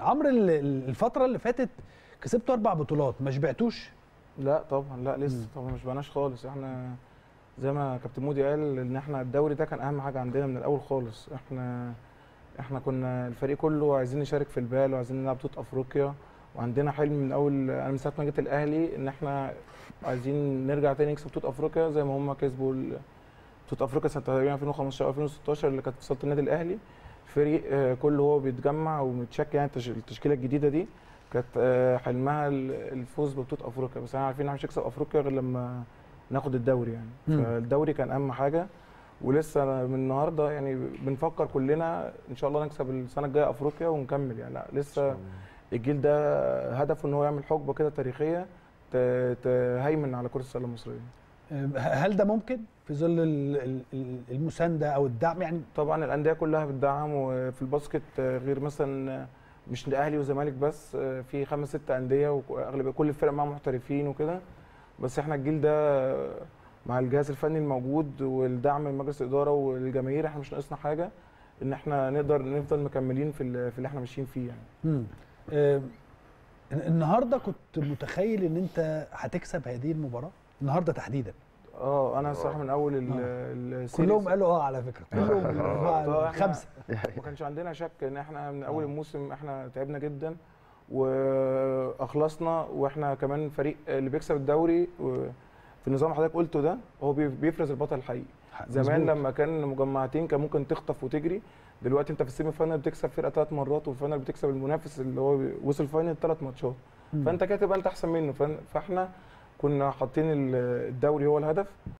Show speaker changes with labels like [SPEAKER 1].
[SPEAKER 1] عمرو ال- ال- الفتره اللي فاتت كسبتوا اربع بطولات ما شبعتوش
[SPEAKER 2] لا طبعا لا لسه طبعا مش بقناش خالص احنا زي ما كابتن مودي قال ان احنا الدوري ده كان اهم حاجه عندنا من الاول خالص احنا احنا كنا الفريق كله عايزين نشارك في البال وعايزين نلعب بطوله افريقيا وعندنا حلم من اول انا من ساعه ما جيت الاهلي ان احنا عايزين نرجع تاني نكسب بطوله افريقيا زي ما هم كسبوا ال- بطوله افريقيا سنه تقريبا 2015 او 2016 اللي كانت في صاله النادي الاهلي الفريق آه، كله هو بيتجمع ومتشكل يعني التش- التشكيله الجديده دي كانت آه، حلمها ال- الفوز ببطوله افريقيا بس احنا عارفين ان احنا مش هنكسب افريقيا غير لما ناخد الدوري يعني
[SPEAKER 1] مم.
[SPEAKER 2] فالدوري كان اهم حاجه ولسه من النهارده يعني بنفكر كلنا ان شاء الله نكسب السنه الجايه افريقيا ونكمل يعني لا لسه الجيل ده هدفه ان هو يعمل حقبه كده تاريخيه ت- تهيمن على كره السله المصريه
[SPEAKER 1] آه، هل ده ممكن في ظل ال- ال- ال- المسانده او الدعم يعني
[SPEAKER 2] طبعا الانديه كلها بتدعم وفي الباسكت غير مثلا مش الاهلي والزمالك بس في خمس ست انديه واغلب كل الفرق معاهم محترفين وكده بس احنا الجيل ده مع الجهاز الفني الموجود والدعم من مجلس الاداره والجماهير احنا مش ناقصنا حاجه ان احنا نقدر نفضل مكملين في ال- في اللي احنا ماشيين فيه يعني
[SPEAKER 1] مم. آه، النهارده كنت متخيل ان انت هتكسب هذه المباراه النهارده تحديدا
[SPEAKER 2] اه انا الصراحه من اول ال-
[SPEAKER 1] آه.
[SPEAKER 2] السيريز
[SPEAKER 1] كلهم قالوا اه على فكره كلهم
[SPEAKER 2] آه،
[SPEAKER 1] الأربعة-
[SPEAKER 2] إحنا-
[SPEAKER 1] خمسه
[SPEAKER 2] ما كانش عندنا شك ان احنا من اول
[SPEAKER 1] آه.
[SPEAKER 2] الموسم احنا تعبنا جدا واخلصنا واحنا كمان فريق اللي بيكسب الدوري و- في النظام اللي حضرتك قلته ده هو بي- بيفرز البطل الحقيقي زمان
[SPEAKER 1] مظبوط.
[SPEAKER 2] لما كان مجمعتين كان ممكن تخطف وتجري دلوقتي انت في السيمي فاينل بتكسب فرقه ثلاث مرات وفي الفاينل بتكسب المنافس اللي هو وصل فاينل ثلاث ماتشات
[SPEAKER 1] مم.
[SPEAKER 2] فانت كده تبقى انت احسن منه فن- فاحنا كنا حاطين ال- الدوري هو الهدف